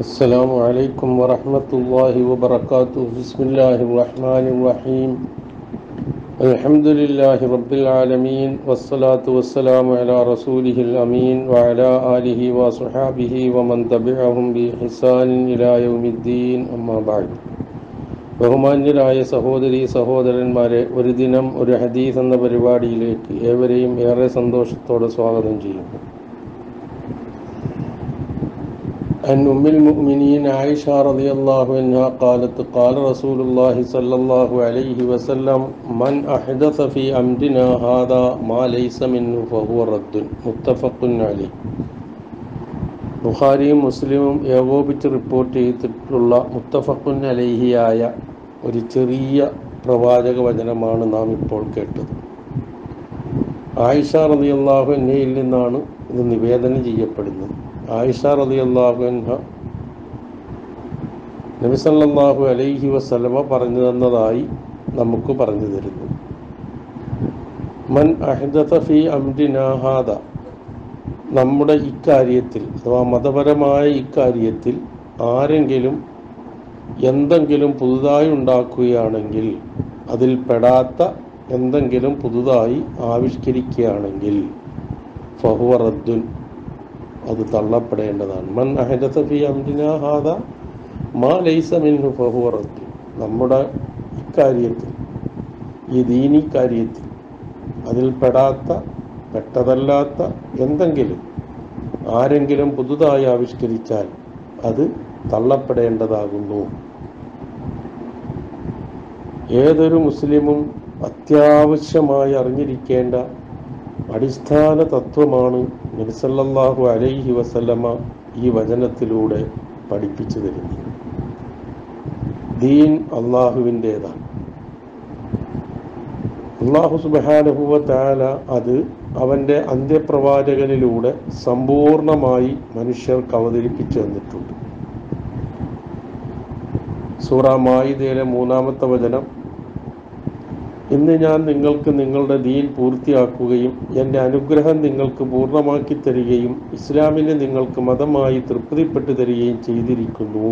السلام عليكم ورحمة الله وبركاته بسم الله الرحمن الرحيم الحمد لله رب العالمين والصلاة والسلام على رسوله الأمين وعلى آله وصحابه ومن تبعهم بإحسان إلى يوم الدين أما بعد ബഹുമാന്യരായ സഹോദരി സഹോദരന്മാരെ ഒരു ദിനം ഒരു ഹദീസ് എന്ന പരിപാടിയിലേക്ക് ഏവരെയും ഏറെ സന്തോഷത്തോടെ സ്വാഗതം ചെയ്യുന്നു عن أم المؤمنين عائشة رضي الله عنها قالت قال رسول الله صلى الله عليه وسلم من أحدث في أمرنا هذا ما ليس منه فهو رد متفق عليه ബുഖാരിയും മുസ്ലിമും ഏകോപിച്ച് റിപ്പോർട്ട് ചെയ്തിട്ടുള്ള മുത്തഫഖുൻ അലൈഹിയായ ഒരു ചെറിയ പ്രവാചക വചനമാണ് നാം ഇപ്പോൾ കേട്ടത് ആയിഷ റളിയല്ലാഹു അൻഹയിൽ നിന്നാണ് ഇത് നിവേദനം ചെയ്യപ്പെടുന്നത് ആയിഷ റളിയല്ലാഹു അൻഹ നബി സല്ലല്ലാഹു അലൈഹി വസല്ലമ പറഞ്ഞു തന്നതായി നമുക്ക് പറഞ്ഞു തരുന്നു മൻ അഹ്ദത ഫി അംരിനാ ഹാദ നമ്മുടെ ഇക്കാര്യത്തിൽ അഥവാ മതപരമായ ഇക്കാര്യത്തിൽ ആരെങ്കിലും എന്തെങ്കിലും പുതുതായി ഉണ്ടാക്കുകയാണെങ്കിൽ അതിൽ പെടാത്ത എന്തെങ്കിലും പുതുതായി ആവിഷ്കരിക്കുകയാണെങ്കിൽ ഫഹുവ റദ്ദുൻ അത് തള്ളപ്പെടേണ്ടതാണ് മൻ അഹദത്ത ഫി അംരിനാ ഹാദ മാ ലൈസ മിൻഹു ഫഹുവ റദ്ദുൻ നമ്മുടെ ഇക്കാര്യത്തിൽ ഈ ദീനി കാര്യത്തിൽ അതിൽ പെടാത്ത പെട്ടതല്ലാത്ത എന്തെങ്കിലും ആരെങ്കിലും പുതുതായി ആവിഷ്കരിച്ചാൽ അത് തള്ളപ്പെടേണ്ടതാകുന്നു ഏതൊരു മുസ്ലിമും അത്യാവശ്യമായി അറിഞ്ഞിരിക്കേണ്ട അടിസ്ഥാന തത്വമാണ് നബിസല്ലാഹു അലൈഹി വസല്ലമ ഈ വചനത്തിലൂടെ പഠിപ്പിച്ചു തരുന്നത് ദീൻ അള്ളാഹുവിൻ്റേതാണ് അള്ളാഹു സുബാനുഭവ താല അത് അവൻ്റെ അന്ത്യപ്രവാചകനിലൂടെ സമ്പൂർണമായി മനുഷ്യർക്ക് അവതരിപ്പിച്ചു തന്നിട്ടുണ്ട് സൂറ മായിദയിലെ മൂന്നാമത്തെ വചനം ഇന്ന് ഞാൻ നിങ്ങൾക്ക് നിങ്ങളുടെ ദീൻ പൂർത്തിയാക്കുകയും എൻ്റെ അനുഗ്രഹം നിങ്ങൾക്ക് പൂർണ്ണമാക്കി തരികയും ഇസ്ലാമിനെ നിങ്ങൾക്ക് മതമായി തൃപ്തിപ്പെട്ടു തരികയും ചെയ്തിരിക്കുന്നു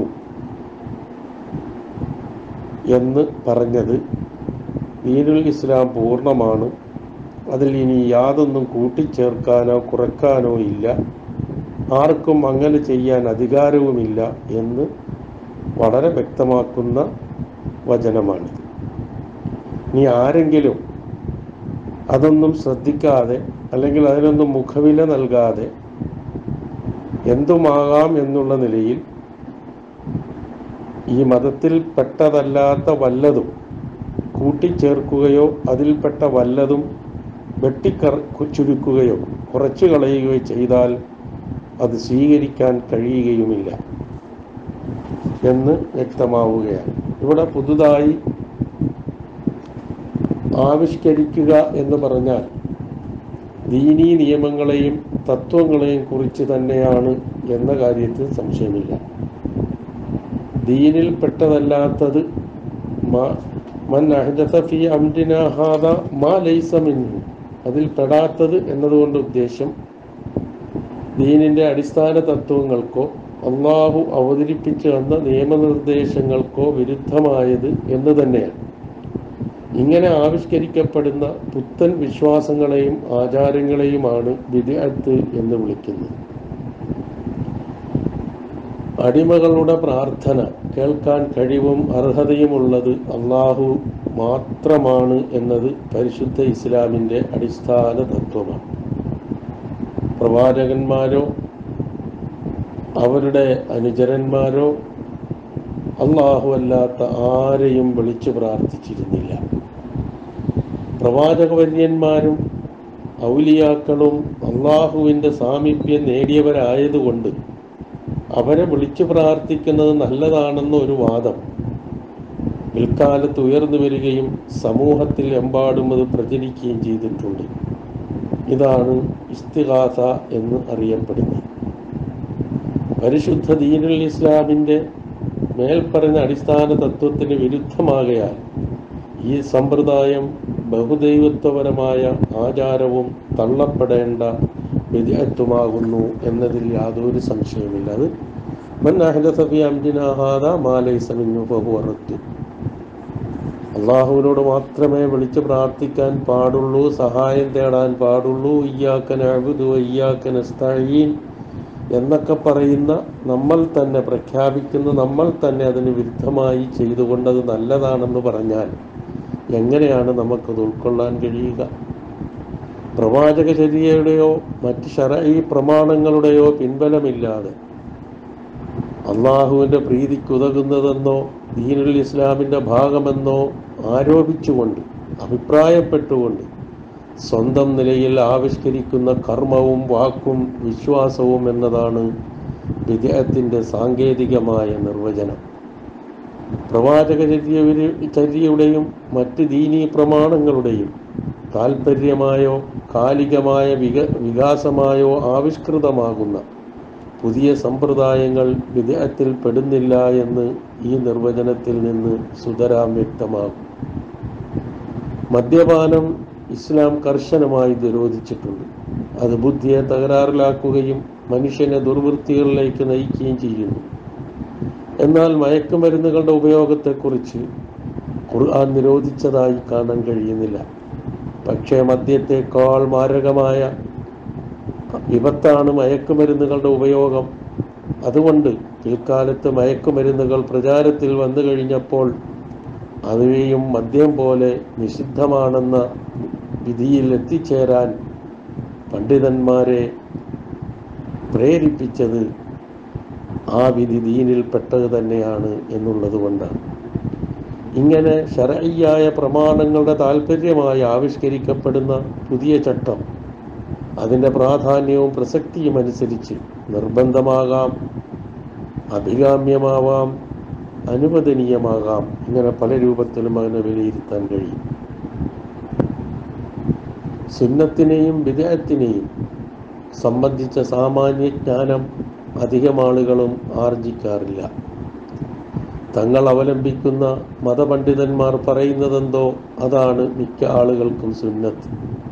എന്ന് പറഞ്ഞത് ദീനുൽ ഇസ്ലാം പൂർണ്ണമാണ് അതിൽ ഇനി യാതൊന്നും കൂട്ടിച്ചേർക്കാനോ കുറയ്ക്കാനോ ഇല്ല ആർക്കും അങ്ങനെ ചെയ്യാൻ അധികാരവുമില്ല എന്ന് വളരെ വ്യക്തമാക്കുന്ന വചനമാണിത് ഇനി ആരെങ്കിലും അതൊന്നും ശ്രദ്ധിക്കാതെ അല്ലെങ്കിൽ അതിനൊന്നും മുഖവില നൽകാതെ എന്തുമാകാം എന്നുള്ള നിലയിൽ ഈ മതത്തിൽ പെട്ടതല്ലാത്ത വല്ലതും കൂട്ടിച്ചേർക്കുകയോ അതിൽപ്പെട്ട വല്ലതും വെട്ടിക്കറ ചുരുക്കുകയോ കുറച്ചു കളയുകയോ ചെയ്താൽ അത് സ്വീകരിക്കാൻ കഴിയുകയുമില്ല എന്ന് വ്യക്തമാവുകയാണ് ഇവിടെ പുതുതായി ആവിഷ്കരിക്കുക എന്ന് പറഞ്ഞാൽ ദീനീ നിയമങ്ങളെയും തത്വങ്ങളെയും കുറിച്ച് തന്നെയാണ് എന്ന കാര്യത്തിൽ സംശയമില്ല ദീനിൽ പെട്ടതല്ലാത്തത് മൻ അഹദത ഫി അംരിന ഹാദ മാ ലൈസ മിൻഹു അതിൽ പെടാത്തത് എന്നതുകൊണ്ട് ഉദ്ദേശം ദീനിന്റെ അടിസ്ഥാന തത്വങ്ങൾക്കോ അള്ളാഹു അവതരിപ്പിച്ചു തന്ന നിയമനിർദ്ദേശങ്ങൾക്കോ വിരുദ്ധമായത് എന്ന് തന്നെയാണ് ഇങ്ങനെ ആവിഷ്കരിക്കപ്പെടുന്ന പുത്തൻ വിശ്വാസങ്ങളെയും ആചാരങ്ങളെയുമാണ് വിദ്യാർത്ഥി എന്ന് വിളിക്കുന്നത് അടിമകളുടെ പ്രാർത്ഥന കേൾക്കാൻ കഴിവും അർഹതയുമുള്ളത് അള്ളാഹു മാത്രമാണ് എന്നത് പരിശുദ്ധ ഇസ്ലാമിൻ്റെ അടിസ്ഥാന തത്വമാണ് പ്രവാചകന്മാരോ അവരുടെ അനുചരന്മാരോ അള്ളാഹു അല്ലാത്ത ആരെയും വിളിച്ചു പ്രാർത്ഥിച്ചിരുന്നില്ല പ്രവാചകവര്യന്മാരും ഔലിയാക്കളും അള്ളാഹുവിൻ്റെ സാമീപ്യം നേടിയവരായതുകൊണ്ട് അവരെ വിളിച്ചു പ്രാർത്ഥിക്കുന്നത് നല്ലതാണെന്ന ഒരു വാദം പിൽക്കാലത്ത് ഉയർന്നു വരികയും സമൂഹത്തിൽ എമ്പാടും അത് പ്രചരിക്കുകയും ചെയ്തിട്ടുണ്ട് ഇതാണ് ഇസ്തിഹാസ എന്ന് അറിയപ്പെടുന്നത് പരിശുദ്ധ ദീനുൽ ഇസ്ലാമിൻ്റെ മേൽപ്പറഞ്ഞ അടിസ്ഥാന തത്വത്തിന് വിരുദ്ധമാകയാൽ ഈ സമ്പ്രദായം ബഹുദൈവത്വപരമായ ആചാരവും തള്ളപ്പെടേണ്ട വിദഗ്ധമാകുന്നു എന്നതിൽ യാതൊരു സംശയവുമില്ല അത് മൻ അഹ്ദസ ഫീ അംരിനാ ഹാദാ മാ ലൈസ മിൻഹു ഫഹുവ റദ്ദ് അള്ളാഹുവിനോട് മാത്രമേ വിളിച്ച് പ്രാർത്ഥിക്കാൻ പാടുള്ളൂ സഹായം തേടാൻ പാടുള്ളൂ ഇയ്യാക്കൻ അഴുതു ഇയ്യാക്കൻ നസ്തഈൻ എന്നൊക്കെ പറയുന്ന നമ്മൾ തന്നെ പ്രഖ്യാപിക്കുന്ന നമ്മൾ തന്നെ അതിന് വിരുദ്ധമായി ചെയ്തുകൊണ്ടത് നല്ലതാണെന്ന് പറഞ്ഞാൽ എങ്ങനെയാണ് നമുക്കത് ഉൾക്കൊള്ളാൻ കഴിയുക പ്രവാചക ചര്യയുടെയോ മറ്റ് ശരഈ പ്രമാണങ്ങളുടെയോ പിൻബലമില്ലാതെ അള്ളാഹുവിൻ്റെ പ്രീതിക്കുതകുന്നതെന്നോ ദീനുൽ ഇസ്ലാമിൻ്റെ ഭാഗമെന്നോ ആരോപിച്ചുകൊണ്ട് അഭിപ്രായപ്പെട്ടുകൊണ്ട് സ്വന്തം നിലയിൽ ആവിഷ്കരിക്കുന്ന കർമ്മവും വാക്കും വിശ്വാസവും എന്നതാണ് വിദേഹത്തിൻ്റെ സാങ്കേതികമായ നിർവചനം പ്രവാചക ചര്യ ചര്യയുടെയും മറ്റ് ദീനീ പ്രമാണങ്ങളുടെയും താൽപ്പര്യമായോ കാലികമായ വിക വികാസമായോ ആവിഷ്കൃതമാകുന്ന പുതിയ സമ്പ്രദായങ്ങൾ വിദേഹത്തിൽ പെടുന്നില്ല എന്ന് ഈ നിർവചനത്തിൽ നിന്ന് സുതരാം വ്യക്തമാകും മദ്യപാനം ഇസ്ലാം കർശനമായി നിരോധിച്ചിട്ടുണ്ട് അത് ബുദ്ധിയെ തകരാറിലാക്കുകയും മനുഷ്യനെ ദുർവൃത്തികളിലേക്ക് നയിക്കുകയും ചെയ്യുന്നു എന്നാൽ മയക്കുമരുന്നുകളുടെ ഉപയോഗത്തെക്കുറിച്ച് ഖുർആൻ നിരോധിച്ചതായി കാണാൻ കഴിയുന്നില്ല പക്ഷേ മദ്യത്തെക്കാൾ മാരകമായ വിപത്താണ് മയക്കുമരുന്നുകളുടെ ഉപയോഗം അതുകൊണ്ട് പിൽക്കാലത്ത് മയക്കുമരുന്നുകൾ പ്രചാരത്തിൽ വന്നു കഴിഞ്ഞപ്പോൾ അവയും മദ്യം പോലെ നിഷിദ്ധമാണെന്ന വിധിയിൽ എത്തിച്ചേരാൻ പണ്ഡിതന്മാരെ പ്രേരിപ്പിച്ചത് ആ വിധി ദീനിൽപ്പെട്ടത് തന്നെയാണ് എന്നുള്ളത് കൊണ്ടാണ് ഇങ്ങനെ ശരയ്യായ പ്രമാണങ്ങളുടെ താല്പര്യമായി ആവിഷ്കരിക്കപ്പെടുന്ന പുതിയ ചട്ടം അതിൻ്റെ പ്രാധാന്യവും പ്രസക്തിയും അനുസരിച്ച് നിർബന്ധമാകാം അഭികാമ്യമാവാം അനുവദനീയമാകാം ഇങ്ങനെ പല രൂപത്തിലും അതിനെ വിലയിരുത്താൻ കഴിയും സുന്നത്തിനെയും വിദേഹത്തിനെയും സംബന്ധിച്ച സാമാന്യ ജ്ഞാനം അധികം ആളുകളും ആർജിക്കാറില്ല തങ്ങൾ അവലംബിക്കുന്ന മതപണ്ഡിതന്മാർ പറയുന്നതെന്തോ അതാണ് മിക്ക ആളുകൾക്കും സുന്നത്ത്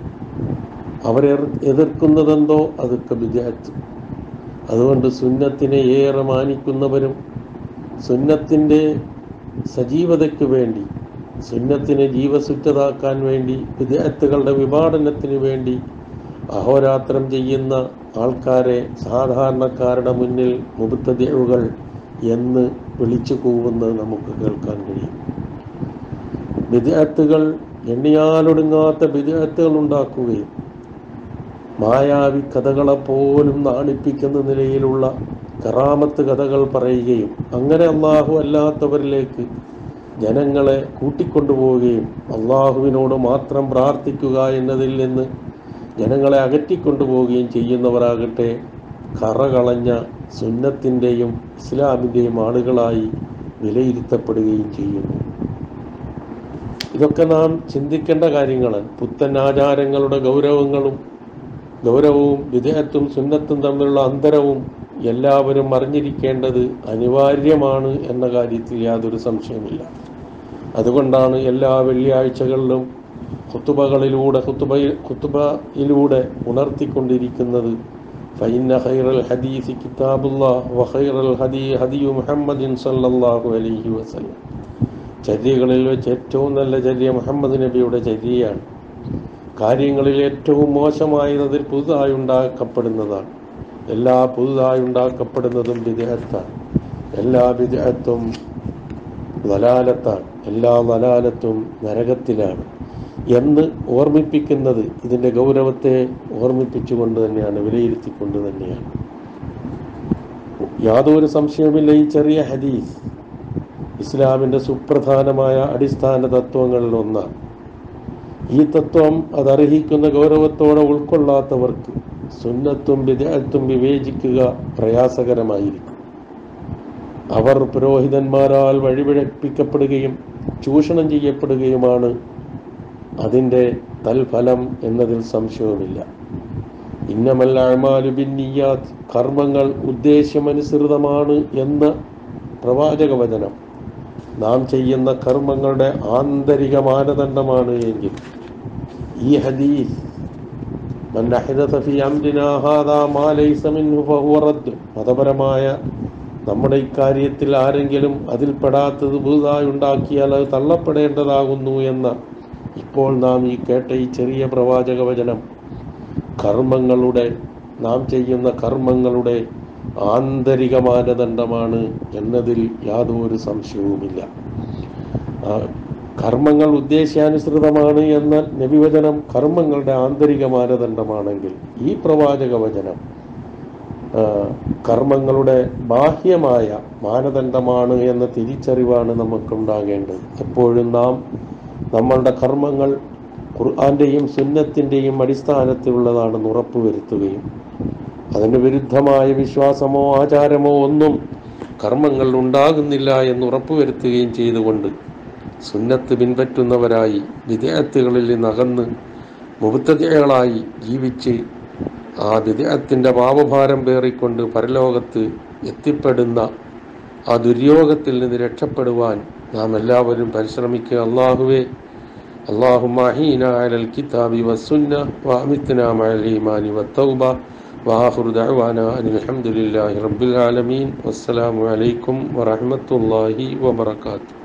അവരെ എതിർക്കുന്നതെന്തോ അതൊക്കെ വിദേഹത്ത് അതുകൊണ്ട് സുന്നത്തിനെ ഏറെ മാനിക്കുന്നവരും സുന്നത്തിൻ്റെ സജീവതയ്ക്ക് വേണ്ടി സുന്നത്തിനെ ജീവസുറ്റതാക്കാൻ വേണ്ടി വിദേഹത്തുകളുടെ വിഭാടനത്തിന് വേണ്ടി അഹോരാത്രം ചെയ്യുന്ന ആൾക്കാരെ സാധാരണക്കാരുടെ മുന്നിൽ മുബത്തതികൾ എന്ന് വിളിച്ചു കൂവുന്നത് നമുക്ക് കേൾക്കാൻ കഴിയും വിദേഹത്തുകൾ എണ്ണിയാലൊടുങ്ങാത്ത വിദേഹത്തുകൾ ഉണ്ടാക്കുകയും മായാവി കഥകളെപ്പോലും നാണിപ്പിക്കുന്ന നിലയിലുള്ള കറാമത്ത് കഥകൾ പറയുകയും അങ്ങനെ അള്ളാഹു അല്ലാത്തവരിലേക്ക് ജനങ്ങളെ കൂട്ടിക്കൊണ്ടുപോവുകയും അള്ളാഹുവിനോട് മാത്രം പ്രാർത്ഥിക്കുക എന്നതിൽ നിന്ന് ജനങ്ങളെ അകറ്റിക്കൊണ്ടുപോവുകയും ചെയ്യുന്നവരാകട്ടെ കറകളഞ്ഞ സുന്നത്തിൻ്റെയും ഇസ്ലാമിൻ്റെയും ആളുകളായി വിലയിരുത്തപ്പെടുകയും ചെയ്യുന്നു ഇതൊക്കെ നാം ചിന്തിക്കേണ്ട കാര്യങ്ങളാണ് പുത്തൻ ആചാരങ്ങളുടെ ഗൗരവങ്ങളും ഗൗരവവും വിദേഹത്തും സുന്നത്തും തമ്മിലുള്ള അന്തരവും എല്ലാവരും അറിഞ്ഞിരിക്കേണ്ടത് അനിവാര്യമാണ് എന്ന കാര്യത്തിൽ യാതൊരു സംശയമില്ല അതുകൊണ്ടാണ് എല്ലാ വെള്ളിയാഴ്ചകളിലും കുത്തുബകളിലൂടെ കുത്തുബ കുത്തുബയിലൂടെ ഉണർത്തിക്കൊണ്ടിരിക്കുന്നത് ഫൈന ഖൈറൽ ഹദീസ് കിതാബുല്ലാ വഖൈറൽ ഹദീ ഹദിയു മുഹമ്മദിൻ സല്ലല്ലാഹു അലൈഹി വസല്ലം ചര്യകളിൽ വെച്ച് ഏറ്റവും നല്ല ചര്യ മുഹമ്മദ് നബിയുടെ ചര്യയാണ് കാര്യങ്ങളിൽ ഏറ്റവും മോശമായത് അതിൽ പുതുതായി ഉണ്ടാക്കപ്പെടുന്നതാണ് എല്ലാ പുതുതായി ഉണ്ടാക്കപ്പെടുന്നതും വിദേഹത്താണ് എല്ലാ വിദേഹത്തും വലാലത്താണ് എല്ലാ വലാലത്തും നരകത്തിലാണ് എന്ന് ഓർമ്മിപ്പിക്കുന്നത് ഇതിൻ്റെ ഗൗരവത്തെ ഓർമ്മിപ്പിച്ചുകൊണ്ട് തന്നെയാണ് വിലയിരുത്തിക്കൊണ്ട് തന്നെയാണ് യാതൊരു സംശയവുമില്ല ഈ ചെറിയ ഹദീസ് ഇസ്ലാമിൻ്റെ സുപ്രധാനമായ അടിസ്ഥാന തത്വങ്ങളിൽ ഒന്നാണ് ഈ തത്വം അതർഹിക്കുന്ന ഗൗരവത്തോടെ ഉൾക്കൊള്ളാത്തവർക്ക് സുന്നത്തും വിദേഹത്തും വിവേചിക്കുക പ്രയാസകരമായിരിക്കും അവർ പുരോഹിതന്മാരാൽ വഴിപിഴപ്പിക്കപ്പെടുകയും ചൂഷണം ചെയ്യപ്പെടുകയുമാണ് അതിൻ്റെ തൽഫലം എന്നതിൽ സംശയവുമില്ല ഇന്നമല്ല അമാലുബിന്നിയാത്ത് കർമ്മങ്ങൾ ഉദ്ദേശ്യമനുസൃതമാണ് എന്ന പ്രവാചക വചനം നാം ചെയ്യുന്ന കർമ്മങ്ങളുടെ ആന്തരിക മാനദണ്ഡമാണ് എങ്കിൽ ഈ ഹദീസ് മൻ അഹ്ദസ ഫീ അംരിനാ ഹാദാ മാ ലൈസ മിൻഹു ഫഹുവ റദ്ദ് മതപരമായ നമ്മുടെ ഇക്കാര്യത്തിൽ ആരെങ്കിലും അതിൽപ്പെടാത്തത് പുതുതായി ഉണ്ടാക്കിയാൽ അത് തള്ളപ്പെടേണ്ടതാകുന്നു എന്ന ഇപ്പോൾ നാം ഈ കേട്ട ഈ ചെറിയ പ്രവാചക വചനം കർമ്മങ്ങളുടെ നാം ചെയ്യുന്ന കർമ്മങ്ങളുടെ ആന്തരിക മാനദണ്ഡമാണ് എന്നതിൽ യാതൊരു സംശയവുമില്ല ആ, കർമ്മങ്ങൾ ഉദ്ദേശ്യാനുസൃതമാണ് എന്ന നബിവചനം കർമ്മങ്ങളുടെ ആന്തരിക മാനദണ്ഡമാണെങ്കിൽ ഈ പ്രവാചക വചനം ആ, കർമ്മങ്ങളുടെ ബാഹ്യമായ മാനദണ്ഡമാണ് എന്ന തിരിച്ചറിവാണ് നമുക്കുണ്ടാകേണ്ടത് എപ്പോഴും നാം നമ്മളുടെ കർമ്മങ്ങൾ ഖുർആന്റെയും സുന്നത്തിൻ്റെയും അടിസ്ഥാനത്തിലുള്ളതാണെന്ന് ഉറപ്പുവരുത്തുകയും അതിന് വിരുദ്ധമായ വിശ്വാസമോ ആചാരമോ ഒന്നും കർമ്മങ്ങൾ ഉണ്ടാകുന്നില്ല എന്ന് ഉറപ്പുവരുത്തുകയും ചെയ്തുകൊണ്ട് സുന്നത്ത് പിൻപറ്റുന്നവരായി വിദേഹത്തുകളിൽ നിന്നകന്ന് മുബത്തതകളായി ജീവിച്ച് ആ വിദേഹത്തിൻ്റെ പാപഭാരം പേറിക്കൊണ്ട് പരലോകത്ത് എത്തിപ്പെടുന്ന ആ ദുര്യോഗത്തിൽ നിന്ന് രക്ഷപ്പെടുവാൻ നാം എല്ലാവരും പരിശ്രമിക്കുക അള്ളാഹുവേ اللهم أحينا على الكتاب والسنة وأمتنا مع الإيمان والتوبة وآخر دعوانا أن الحمد لله رب العالمين والسلام عليكم ورحمة الله وبركاته